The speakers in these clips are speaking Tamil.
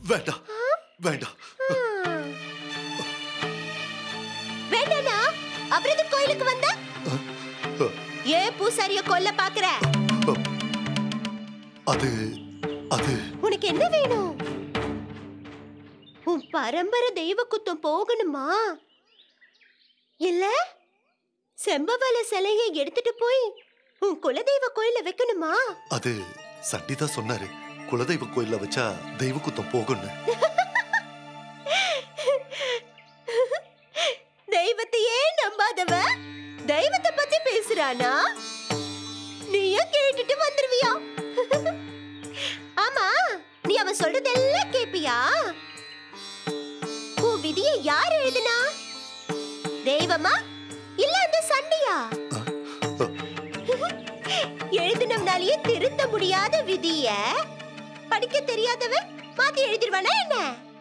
வேண்டாம் வேண்டாம் வேண்டானா அப்புறம் எதுக்கு கோயிலுக்கு வந்த ஏன் பூசாரிய கொல்ல பாக்குற அது அது உனக்கு என்ன வேணும் உன் பரம்பரை தெய்வ குத்தம் போகணுமா இல்ல செம்பவல சிலையை எடுத்துட்டு போய் உன் குலதெய்வ கோயில வைக்கணுமா அது சண்டி தான் சொன்னாரு குலதெய்வ கோயில்ல வச்சா தெய்வ குத்தம் போகும்னு தெய்வத்தையே நம்பாதவ தெய்வத்தை பத்தி பேசுறானா நீயும் கேட்டுட்டு வந்துருவியா ஆமா நீ அவன் சொல்றதெல்லாம் கேப்பியா உன் விதியை யார் எழுதுனா தெய்வமா இல்ல அந்த சண்டியா எழுதினவனாலேயே திருத்த முடியாத விதிய படிக்க தெரியாதவன் மாத்தி எழுதிருவானா என்ன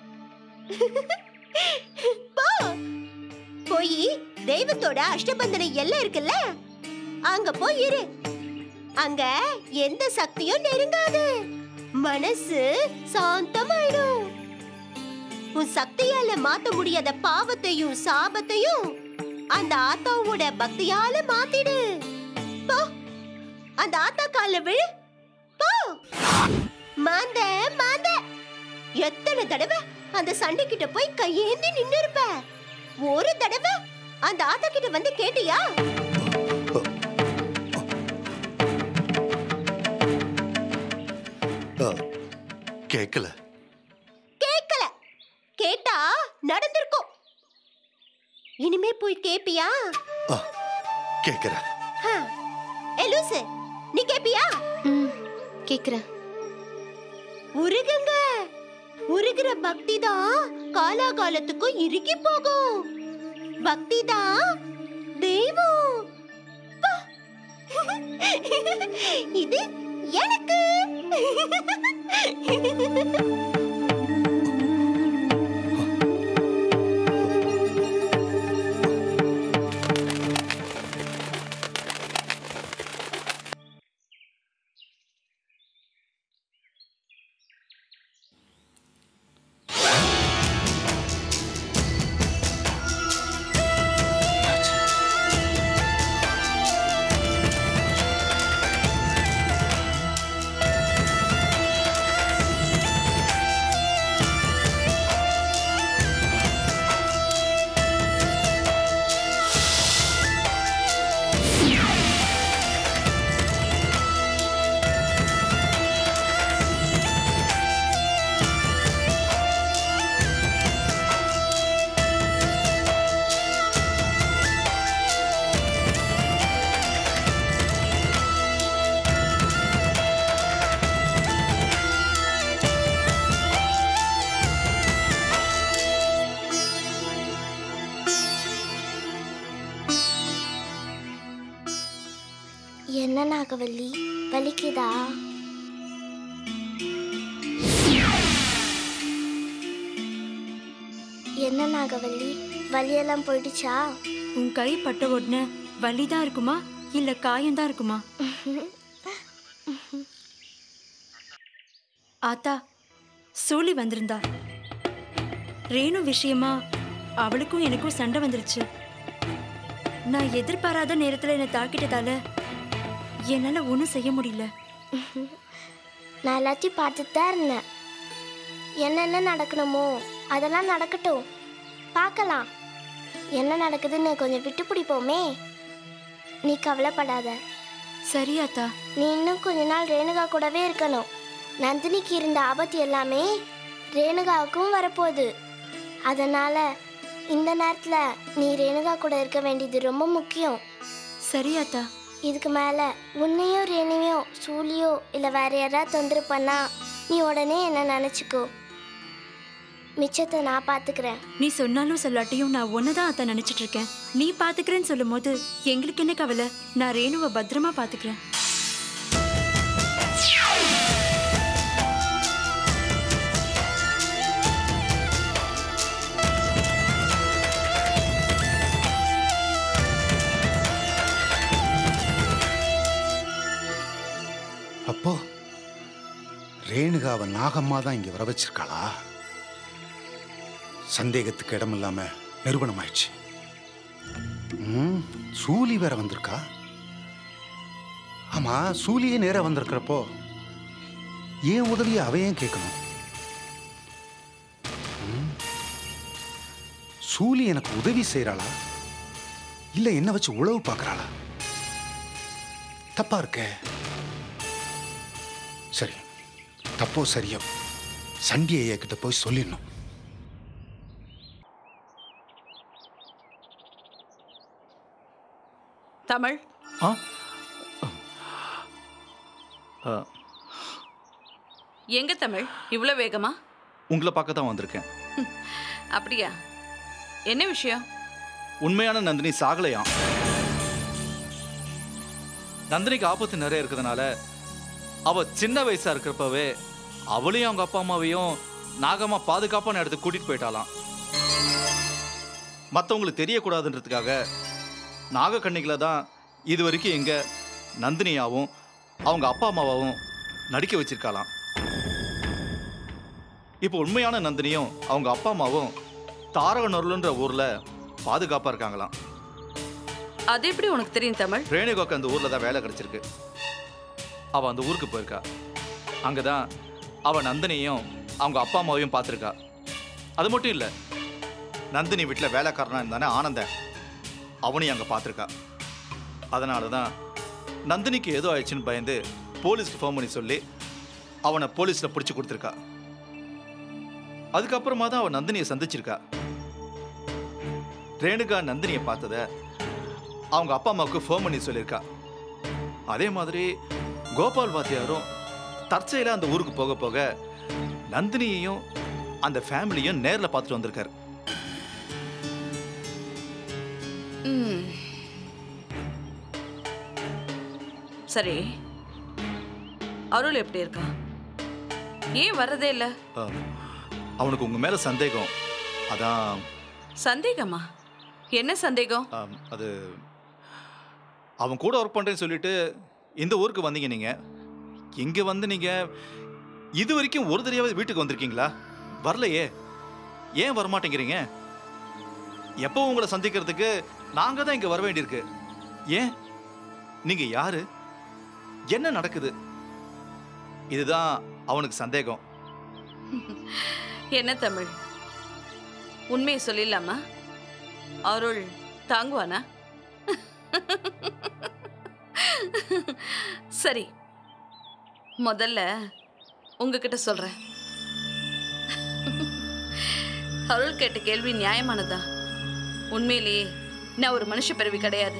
போ போய் தெய்வத்தோட அஷ்டபந்தன எல்லை இருக்குல்ல அங்க போய் இரு அங்க எந்த சக்தியும் நெருங்காது மனசு சாந்தமாயிடும் உன் சக்தியால மாத்த முடியாத பாவத்தையும் சாபத்தையும் அந்த ஆத்தாவோட பக்தியால மாத்திடு போ அந்த ஆத்தா கால்ல விழு போ மாந்த மாந்த எத்தனை தடவை அந்த சண்டை கிட்ட போய் கையேந்தி நின்னு இருப்ப ஒரு தடவை அந்த ஆத்தா கிட்ட வந்து கேட்டியா ஆ, கேட்கல கேட்கல கேட்டா நடந்திருக்கும் இனிமே போய் கேப்பியா ஆ, கேட்கிறேன் ஹ. ஏ லூசு நீ கேப்பியா ம் கேக்குறேன் உருகுங்க உருகுற பக்தி தான் காலாகாலத்துக்கும் இறுகி போகும் பக்தி தான் தெய்வம் பா. இது எனக்கு என்ன நாகவல்லி வலிக்குதா என்ன நாகவல்லி வலியெல்லாம் போயிடுச்சா உன் கை பட்ட உடனே வலிதான் இருக்குமா இல்ல காயம்தான் இருக்குமா ஆத்தா சூழி வந்திருந்தா ரேணு விஷயமா அவளுக்கும் எனக்கும் சண்டை வந்துருச்சு நான் எதிர்பாராத நேரத்துல என்னை தாக்கிட்டதால என்னால ஒன்றும் செய்ய முடியல நான் எல்லாத்தையும் பார்த்துட்டு தான் இருந்தேன் என்னென்ன நடக்கணுமோ அதெல்லாம் நடக்கட்டும் பார்க்கலாம் என்ன நடக்குதுன்னு கொஞ்சம் விட்டு பிடிப்போமே நீ கவலைப்படாத சரி ஆத்தா நீ இன்னும் கொஞ்ச நாள் ரேணுகா கூடவே இருக்கணும் நந்தினிக்கு இருந்த ஆபத்து எல்லாமே ரேணுகாவுக்கும் வரப்போகுது அதனால இந்த நேரத்தில் நீ ரேணுகா கூட இருக்க வேண்டியது ரொம்ப முக்கியம் சரி ஆத்தா இதுக்கு மேலே உன்னையோ ரேணுவையோ சூலியோ இல்லை வேற யாராவது தொந்தரவு பண்ணா நீ உடனே என்ன நினச்சிக்கோ மிச்சத்தை நான் பார்த்துக்கிறேன் நீ சொன்னாலும் சொல்லாட்டியும் நான் ஒன்னதான் அத்தை நினைச்சிட்டு இருக்கேன் நீ பாத்துக்கிறேன்னு சொல்லும் போது எங்களுக்கு என்ன கவலை நான் ரேணுவை பத்திரமா பாத்துக்கிறேன் அப்போ ரேணுகாவை நாகம்மா தான் இங்க வர வச்சிருக்காளா சந்தேகத்துக்கு இடம் இல்லாம நிரூபணமாயிடுச்சு ம், சூலி வேற வந்திருக்கா ஆமா சூலியே நேரா வந்திருக்கிறப்போ ஏன் உதவியை அவ ஏன் கேட்கணும் ம், சூலி எனக்கு உதவி செய்றாளா இல்ல என்ன வச்சு உழவு பார்க்கறாளா தப்பா இருக்கே சரி தப்போ சரியோ சண்டி ஐயா கிட்ட போய் சொல்லிடணும் தமிழ் ஆ ஆ, எங்க தமிழ் இவ்வளோ வேகமா உங்களை பார்க்க தான் வந்திருக்கேன் அப்படியா என்ன விஷயம் உண்மையான நந்தினி சாகலையாம் நந்தினிக்கு ஆபத்து நிறைய இருக்கிறதுனால அவ சின்ன வயசா இருக்கிறப்பவே அவளையும் அவங்க அப்பா அம்மாவையும் நாகம்மா பாதுகாப்பான இடத்துக்கு கூட்டிட்டு போயிட்டாலாம் மற்றவங்களுக்கு தெரியக்கூடாதுன்றதுக்காக நாகக்கண்ணிகளை தான் இது வரைக்கும் எங்க நந்தினியாவும் அவங்க அப்பா அம்மாவாவும் நடிக்க வச்சிருக்காளாம் இப்போ உண்மையான நந்தினியும் அவங்க அப்பா அம்மாவும் தாரகநொருளுன்ற ஊர்ல பாதுகாப்பா இருக்காங்களாம் அது எப்படி உனக்கு தெரியும் தமிழ் ரேணுகாக்கு அந்த ஊர்ல தான் வேலை கிடைச்சிருக்கு அவ அந்த ஊருக்கு போயிருக்கா அங்கதான் அவ நந்தினியும் அவங்க அப்பா அம்மாவையும் பார்த்துருக்கா அது மட்டும் இல்ல நந்தினி வீட்டில் வேலைக்காரனா இருந்தானே ஆனந்தன் அவனையும் அங்க பார்த்துருக்கா அதனால தான் நந்தினிக்கு ஏதோ ஆயிடுச்சுன்னு பயந்து போலீஸ்க்கு ஃபோன் பண்ணி சொல்லி அவனை போலீஸ்ல பிடிச்சி கொடுத்துருக்கா அதுக்கப்புறமா தான் அவன் நந்தினியை சந்திச்சிருக்கா ரேணுகா நந்தினியை பார்த்ததை அவங்க அப்பா அம்மாவுக்கு ஃபோன் பண்ணி சொல்லியிருக்கா அதே மாதிரி கோபால் வாத்தியாரும் தற்செயலா அந்த ஊருக்கு போக போக நந்தினியையும் அந்த ஃபேமிலியும் நேர்ல பார்த்துட்டு வந்திருக்காரு ம். சரி அருள் எப்படி இருக்கான் ஏன் வர்றதே இல்லை அஹ், அவனுக்கு உங்க மேல சந்தேகம் அதான் சந்தேகமா என்ன சந்தேகம் அம், அது அவன் கூட ஒர்க் பண்றேன்னு சொல்லிட்டு இந்த ஊருக்கு வந்தீங்க நீங்க இங்க வந்து நீங்க இது வரைக்கும் ஒரு தடவையாவது வீட்டுக்கு வந்திருக்கீங்களா வரலையே ஏன் வரமாட்டேங்கிறீங்க எப்போ உங்களை சந்திக்கிறதுக்கு நாங்க தான் இங்க வர வேண்டியிருக்கு ஏன் நீங்க யாரு என்ன நடக்குது இதுதான் அவனுக்கு சந்தேகம் என்ன தமிழ் உண்மையை சொல்லிடலாமா அருள் தாங்குவானா சரி முதல்ல உங்ககிட்ட சொல்றேன் அருள் கேட்ட கேள்வி நியாயமானதா உண்மையிலேயே நான் ஒரு மனுஷ பிறவி கிடையாது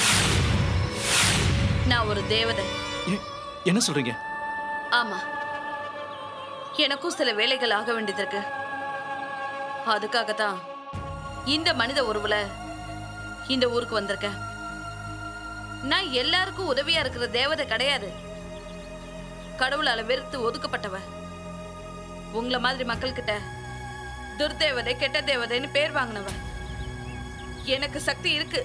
நான் ஒரு தேவதை ஏ- என்ன சொல்றீங்க ஆமா எனக்கும் சில வேலைகள் ஆக வேண்டியது இருக்கு அதுக்காகத்தான் இந்த மனித உருவுல இந்த ஊருக்கு வந்திருக்கேன் நான் எல்லாருக்கும் உதவியா இருக்கிற தேவதை கிடையாது கடவுளால வெறுத்து ஒதுக்கப்பட்டவ உங்கள மாதிரி மக்கள்கிட்ட துர்தேவதை கெட்ட தேவதைன்னு பேர் வாங்கினவ எனக்கு சக்தி இருக்கு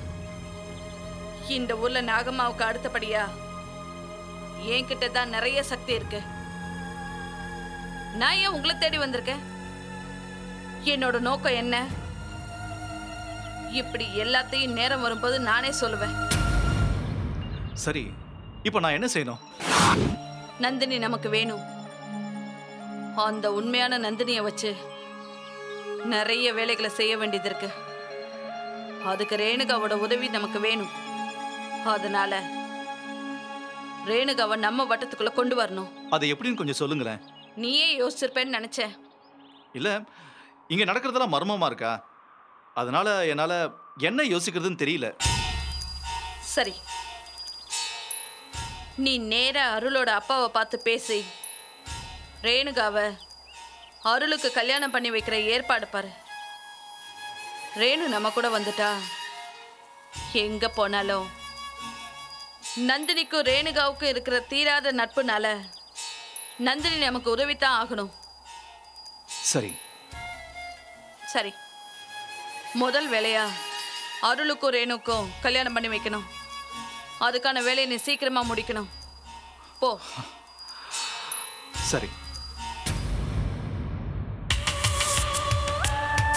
இந்த ஊர்ல நாகம்மாவுக்கு அடுத்தபடியா என்கிட்ட தான் நிறைய சக்தி இருக்கு நான் ஏன் உங்களை தேடி வந்திருக்கேன் என்னோட நோக்கம் என்ன இப்படி எல்லாத்தையும் நேரம் வரும்போது நானே சொல்லுவேன் சரி இப்போ நான் என்ன செய்யணும் நந்தினி நமக்கு வேணும் அந்த உண்மையான நந்தினியை வச்சு நிறைய வேலைகளை செய்ய வேண்டியது இருக்கு அதுக்கு ரேணுகாவோட உதவி நமக்கு வேணும் அதனால ரேணுகாவை நம்ம வட்டத்துக்குள்ள கொண்டு வரணும் அதை எப்படின்னு கொஞ்சம் சொல்லுங்களேன் நீயே யோசிச்சிருப்பேன்னு நினைச்சேன் இல்ல இங்க நடக்கிறதெல்லாம் மர்மமா இருக்கா அதனால என்னால என்ன யோசிக்கிறதுன்னு தெரியல சரி நீ நேரா அருளோட அப்பாவை பார்த்து பேசி ரேணுகாவை அருளுக்கு கல்யாணம் பண்ணி வைக்கிற ஏற்பாடு பாரு ரேணு நம்ம கூட வந்துட்டா எங்க போனாலும் நந்தினிக்கும் ரேணுகாவுக்கும் இருக்கிற தீராத நட்புனால நந்தினி நமக்கு உதவித்தான் ஆகணும் சரி சரி முதல் வேலையா அருளுக்கும் ரேணுக்கும் கல்யாணம் பண்ணி வைக்கணும் அதுக்கான வேலையை நீ சீக்கிரமா முடிக்கணும் போ சரி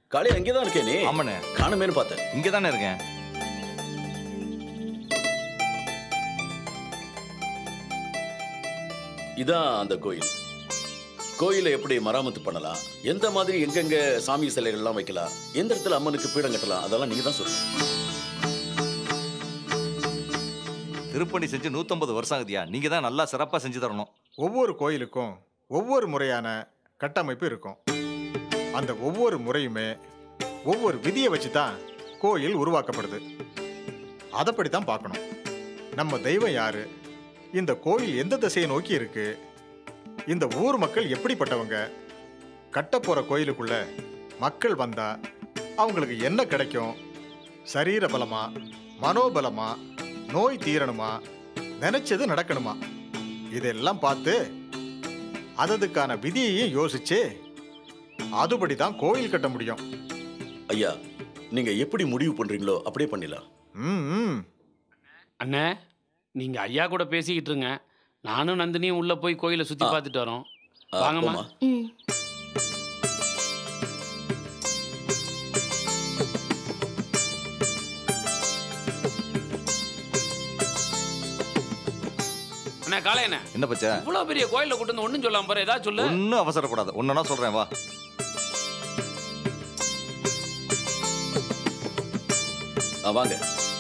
காளி அங்கே தான் இருக்கே நீ ஆமாண்ணே காணுமேனு பார்த்தேன் இங்கே தானே இருக்கேன் இதான் அந்த கோயில் கோயிலை எப்படி மராமத்து பண்ணலாம் எந்த மாதிரி எங்கெங்க சாமி சிலைகள்லாம் வைக்கலாம் எந்த இடத்துல அம்மனுக்கு பீடம் கட்டலாம் அதெல்லாம் நீங்க தான் சொல்லணும் திருப்பணி செஞ்சு நூற்றம்பது வருஷம் ஆகுதியா நீங்கள் தான் நல்லா சிறப்பாக செஞ்சு தரணும் ஒவ்வொரு கோயிலுக்கும் ஒவ்வொரு முறையான கட்டமைப்பு இருக்கும் அந்த ஒவ்வொரு முறையுமே ஒவ்வொரு விதியை வச்சு தான் கோயில் உருவாக்கப்படுது அதைப்படி தான் பார்க்கணும் நம்ம தெய்வம் யாரு இந்த கோயில் எந்த திசையை நோக்கி இருக்கு இந்த ஊர் மக்கள் எப்படிப்பட்டவங்க கட்டப்போற கோயிலுக்குள்ள மக்கள் வந்தா அவங்களுக்கு என்ன கிடைக்கும் சரீர பலமா மனோபலமா நோய் தீரணுமா நினைச்சது நடக்கணுமா இதெல்லாம் பார்த்து அததுக்கான விதியையும் யோசிச்சு அதுபடி தான் கோயில் கட்ட முடியும் ஐயா நீங்க எப்படி முடிவு பண்றீங்களோ அப்படியே பண்ணிடலாம் ம் ம் அண்ணே நீங்க ஐயா கூட பேசிக்கிட்டு இருங்க நானும் நந்தினியும் உள்ள போய் கோயிலை சுத்தி ஆ. பார்த்துட்டு வரோம் ஆ, வாங்கம்மா. போம்மா. ம் அண்ணே காலை என்ன என்ன பச்சை இவ்வளவு பெரிய கோயில கூட்டு வந்து ஒண்ணும் சொல்லாம போற ஏதாவது சொல்லு ஒன்றும் அவசரப்படாத ஒன்றுனா சொல்கிறேன் வா ஆ, வாங்க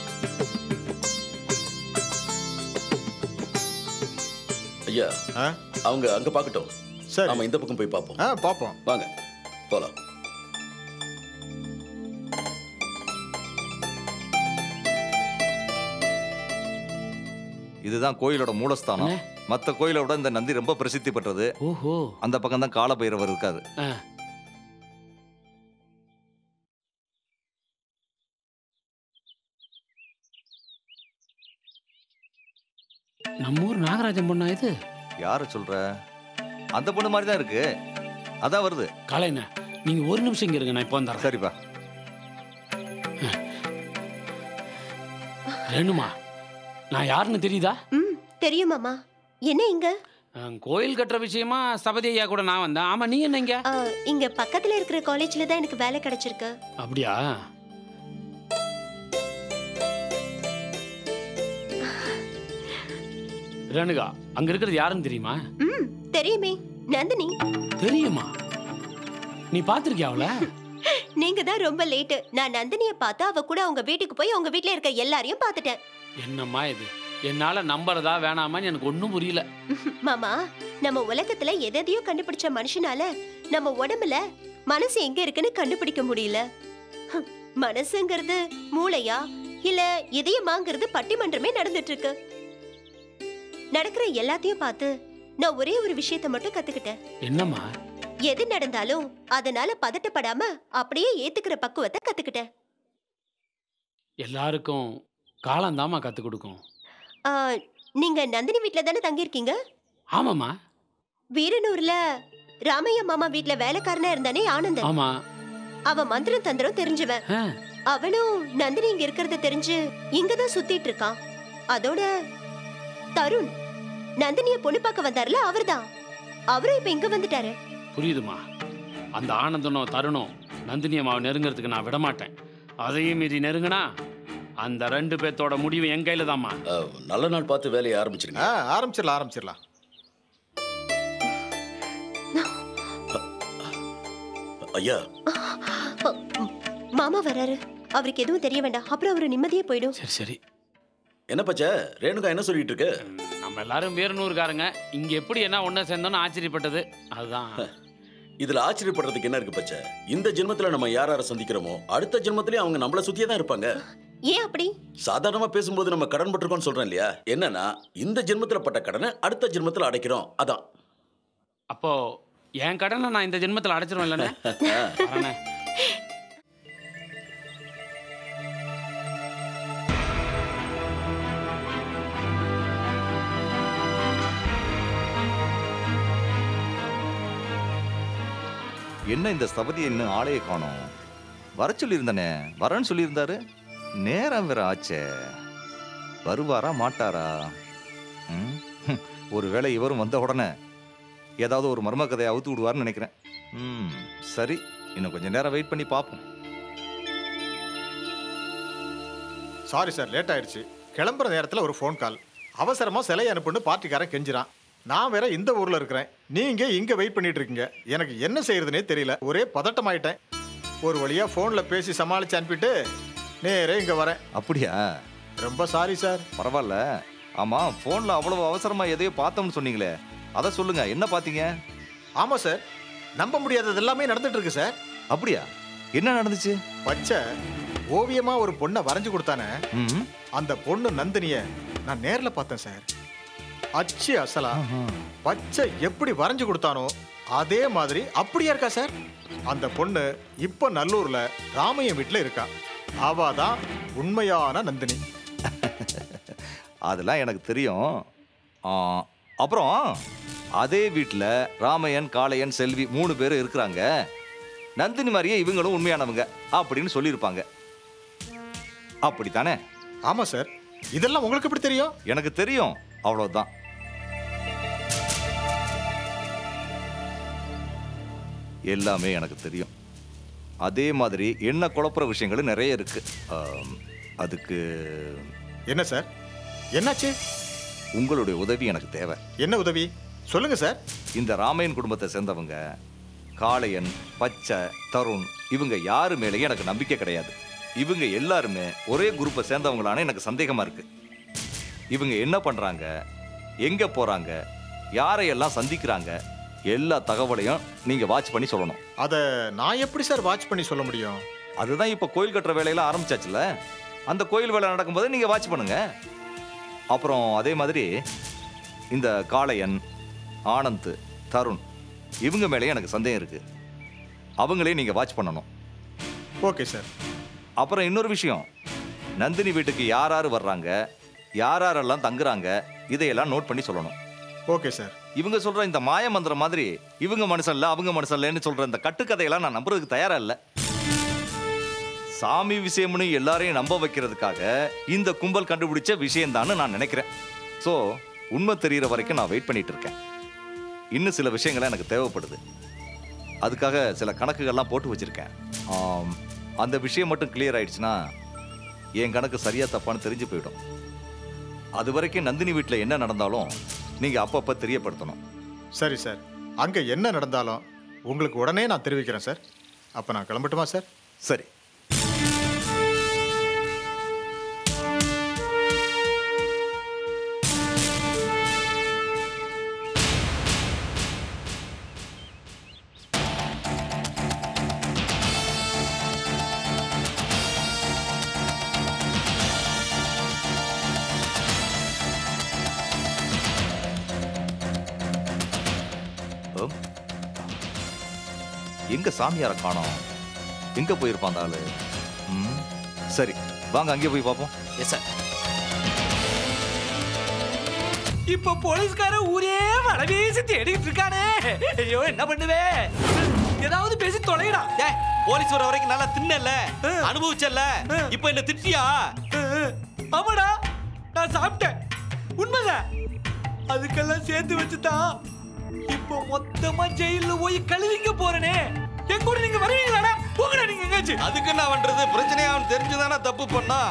ஐயா ஆ அவங்க அங்க பார்க்கட்டும் சரி நாம இந்த பக்கம் போய் பார்ப்போம் ஆ பார்ப்போம் வாங்க போலாம் இதுதான் கோயிலோட மூலஸ்தானம் மற்ற கோயிலை விட இந்த நந்தி ரொம்ப பிரசித்தி பெற்றது ஓஹோ அந்த பக்கம் தான் காலபைரவர் இருக்காரு ஆ. நம்ம ஊர் நாகராஜன் பொண்ணா இது யாரை சொல்ற அந்த பொண்ணு மாதிரி தான் இருக்கு அதான் வருது காலைண்ண நீங்க ஒரு நிமிஷம் இங்க இருங்க நான் இப்போ வந்துடுறேன் சரிப்பா ரேணுமா நான் யாருன்னு தெரியுதா ம் தெரியும் மாமா என்ன இங்க அஹ், கோயில் கட்டுற விஷயமா சபதி ஐயா கூட நான் வந்தேன் ஆமா நீ என்ன இங்க ஆ, இங்க பக்கத்துல இருக்கிற காலேஜ்ல தான் எனக்கு வேலை கிடைச்சிருக்கு அப்படியா ரேணுகா அங்க இருக்கிறது யாருன்னு தெரியுமா ம் தெரியுமே நந்தினி தெரியுமா நீ பாத்திருக்கியா அவள நீங்க தான் ரொம்ப லேட்டு நான் நந்தினிய பார்த்து அவ கூட அவங்க வீட்டுக்கு போய் அவங்க வீட்ல இருக்க எல்லாரையும் பார்த்துட்டேன் என்னம்மா இது என்னால நம்புறதா வேணாமான்னு எனக்கு ஒன்றும் புரியல மாமா நம்ம உலகத்துல எதையோ கண்டுபிடிச்ச மனுஷனால நம்ம உடம்புல மனசு எங்க இருக்குன்னு கண்டுபிடிக்க முடியல ஹம், மனசுங்கிறது மூளையா இல்ல இதயமாங்கிறது பட்டிமன்றமே நடந்துட்டு இருக்கு நடக்கிற எல்லாத்தையும் பார்த்து நான் ஒரே ஒரு விஷயத்தை மட்டும் கத்துக்கிட்டேன் என்னம்மா எது நடந்தாலும் அதனால பதட்டப்படாம அப்படியே ஏத்துக்கிற பக்குவத்தை கத்துக்கிட்டேன் எல்லாருக்கும் காலந்தாம்மா கத்து கொடுக்கும் ஆ, நீங்க நந்தினி வீட்ல தானே தங்கியிருக்கீங்க ஆமாம்மா வீரனூர்ல ராமையா மாமா வீட்ல வேலைக்காரனா இருந்தானே ஆனந்தன் ஆமா அவன் மந்திரம் தந்திரம் தெரிஞ்சவன் ஆ, அவனும் நந்தினி இங்க இருக்கிறத தெரிஞ்சு இங்கதான் சுத்திட்டு இருக்கான் அதோட தருண் நந்தினிய பொண்ணு பார்க்க வந்தாருல அவர்தான் அவரும் இப்ப இங்க வந்துட்டாரு புரியுதுமா அந்த ஆனந்தனும் தருணும் நந்தினி அம்மாவை நெருங்கிறதுக்கு நான் விட மாட்டேன் அதையும் மீறி நெருங்கினா அந்த ரெண்டு பேர்த்தோட முடிவு என் கையில தாம்மா ஆ, நல்ல நாள் பார்த்து வேலையை ஆரம்பிச்சிருங்க ஆ ஆரம்பிச்சிடலாம் ஆரம்பிச்சிடலாம் ஐயா மாமா வராரு அவருக்கு எதுவும் தெரிய வேண்டாம் அப்புறம் அவரு நிம்மதியே போயிடும் சரி சரி என்ன பச்சை ரேணுகா என்ன சொல்லிட்டு இருக்கு ம், நம்ம எல்லாரும் வேறுநூறுக்காரங்க இங்க எப்படி என்ன ஒண்ணு சேர்ந்தோன்னு ஆச்சரியப்பட்டது அதுதான் இதுல ஆச்சரியப்படுறதுக்கு என்ன இருக்கு பச்சை இந்த ஜென்மத்துல நம்ம யார் யாரை சந்திக்கிறோமோ அடுத்த ஜென்மத்திலயும் அவங்க நம்மள சுத்தியே தான் இருப்பாங்க ஏன் அப்படி சாதாரணமா பேசும்போது நம்ம கடன் பட்டிருக்கோம்னு சொல்றேன் இல்லையா என்னன்னா இந்த ஜென்மத்துல பட்ட கடனை அடுத்த ஜென்மத்துல அடைக்கிறோம் அதான் அப்போ என் கடனை நான் இந்த ஜென்மத்தில் அடைச்சிருவேன் இல்லைண்ணே வரேண்ணே. என்ன இந்த ஸ்தபதி இன்னும் ஆளையே காணோம் வர சொல்லியிருந்தானே வரேன்னு சொல்லியிருந்தாரு நேரம் வேற ஆச்சே வருவாரா மாட்டாரா ம்? ஹம். ஒருவேளை இவரும் வந்த உடனே ஏதாவது ஒரு மர்ம கதையை அவுத்து விடுவார்னு நினைக்கிறேன் ம் சரி இன்னும் கொஞ்ச நேரம் வெயிட் பண்ணி பார்ப்போம் சாரி சார் லேட் ஆயிடுச்சு கிளம்புற நேரத்தில் ஒரு ஃபோன் கால் அவசரமாக சிலை அனுப்புன்னு பார்ட்டிக்காரன் கெஞ்சிரான் நான் வேற இந்த ஊரில் இருக்கிறேன் நீங்க இங்கே வெயிட் பண்ணிட்டு இருக்கீங்க எனக்கு என்ன செய்யறதுனே தெரியல ஒரே பதட்டமாயிட்டேன் ஒரு வழியாக ஃபோனில் பேசி சமாளிச்சு அனுப்பிட்டு நேரே இங்கே வரேன் அப்படியா ரொம்ப சாரி சார் பரவாயில்ல ஆமா ஃபோன்ல அவ்வளவு அவசரமா எதையோ பார்த்தோம்னு சொன்னீங்களே அதை சொல்லுங்க என்ன பார்த்தீங்க ஆமாம் சார் நம்ப முடியாதது எல்லாமே நடந்துட்டு இருக்கு சார் அப்படியா என்ன நடந்துச்சு பச்சை ஓவியமா ஒரு பொண்ணை வரைஞ்சு கொடுத்தானே ம் அந்த பொண்ணு நந்தினிய நான் நேர்ல பார்த்தேன் சார் அச்சு அசலா பச்சை எப்படி வரைஞ்சு கொடுத்தானோ அதே மாதிரி அப்படியே இருக்கா சார் அந்த பொண்ணு இப்ப நல்லூர்ல ராமையன் வீட்டுல இருக்கா அவ தான் உண்மையான நந்தினி அதெல்லாம் எனக்கு தெரியும் ஆ, அப்புறம் அதே வீட்டில் ராமையன் காளையன் செல்வி மூணு பேர் இருக்கிறாங்க நந்தினி மாதிரியே இவங்களும் உண்மையானவங்க அப்படின்னு சொல்லியிருப்பாங்க அப்படித்தானே ஆமா சார் இதெல்லாம் உங்களுக்கு எப்படி தெரியும் எனக்கு தெரியும் அவ்வளவுதான் எல்லாமே எனக்கு தெரியும் அதே மாதிரி என்ன குழப்புற விஷயங்கள் நிறைய இருக்கு ஆம், அதுக்கு என்ன சார் என்னாச்சு உங்களுடைய உதவி எனக்கு தேவை என்ன உதவி சொல்லுங்க சார் இந்த ராமையன் குடும்பத்தை சேர்ந்தவங்க காளையன் பச்சை தருண் இவங்க யாரு மேலேயும் எனக்கு நம்பிக்கை கிடையாது இவங்க எல்லாருமே ஒரே குரூப்பை சேர்ந்தவங்களான எனக்கு சந்தேகமா இருக்கு இவங்க என்ன பண்றாங்க எங்க போறாங்க யாரையெல்லாம் சந்திக்கிறாங்க எல்லா தகவலையும் நீங்க வாட்ச் பண்ணி சொல்லணும் அதை நான் எப்படி சார் வாட்ச் பண்ணி சொல்ல முடியும் அதுதான் இப்போ கோயில் கட்டுற வேலையெல்லாம் ஆரம்பிச்சாச்சுல அந்த கோயில் வேலை நடக்கும்போது நீங்க வாட்ச் பண்ணுங்க அப்புறம் அதே மாதிரி இந்த காளையன் ஆனந்த் தருண் இவங்க மேலேயும் எனக்கு சந்தேகம் இருக்கு அவங்களையும் நீங்க வாட்ச் பண்ணணும் ஓகே சார் அப்புறம் இன்னொரு விஷயம் நந்தினி வீட்டுக்கு யார் யார் வர்றாங்க யார் யாரெல்லாம் தங்குறாங்க இதையெல்லாம் நோட் பண்ணி சொல்லணும் ஓகே சார் இவங்க சொல்ற இந்த மாய மந்திரம் மாதிரி இவங்க மனுஷன் இல்ல அவங்க மனுஷன் இல்லைன்னு சொல்ற இந்த கட்டுக்கதையெல்லாம் நான் நம்புறதுக்கு தயாரா இல்ல சாமி விஷயம்னு எல்லாரையும் நம்ப வைக்கிறதுக்காக இந்த கும்பல் கண்டுபிடிச்ச விஷயம்தான்னு நான் நினைக்கிறேன் ஸோ உண்மை தெரியிற வரைக்கும் நான் வெயிட் பண்ணிட்டு இருக்கேன் இன்னும் சில விஷயங்கள் எனக்கு தேவைப்படுது அதுக்காக சில கணக்குகள்லாம் போட்டு வச்சிருக்கேன் ஆம், அந்த விஷயம் மட்டும் கிளியர் ஆயிடுச்சுன்னா என் கணக்கு சரியா தப்பான்னு தெரிஞ்சு போயிடும் அது வரைக்கும் நந்தினி வீட்டில் என்ன நடந்தாலும் நீங்க அப்பப்ப தெரியப்படுத்தணும் சரி சார் அங்கே என்ன நடந்தாலும் உங்களுக்கு உடனே நான் தெரிவிக்கிறேன் சார் அப்போ நான் கிளம்பட்டுமா சார் சரி ஓ. எங்க சாமியார காணோம் எங்க போயிருப்பான் அந்த ஆளு ம், சரி வாங்க அங்கே போய் பார்ப்போம் எஸ் சார் இப்போ போலீஸ்கார ஊரே வலை வீசி தேடிட்டு இருக்கானே ஐயோ என்ன பண்ணுவே ஏதாவது பேசி தொலைடா டேய், போலீஸ் வர வரைக்கும் நல்லா தின்னல அனுபவிச்சல இப்போ என்ன திட்டியா ஆமாடா நான் சாப்பிட்டேன் உண்மைதான் அதுக்கெல்லாம் சேர்த்து வச்சுதான் இப்போ மொத்தமா ஜெயில போய் கழுவிங்க போறேனே என் கூட நீங்க வருவீங்களாடா போங்கடா நீங்க எங்காச்சும் அதுக்கு என்ன பண்றது பிரச்சனையா அவன் தெரிஞ்சுதானே தப்பு பண்ணா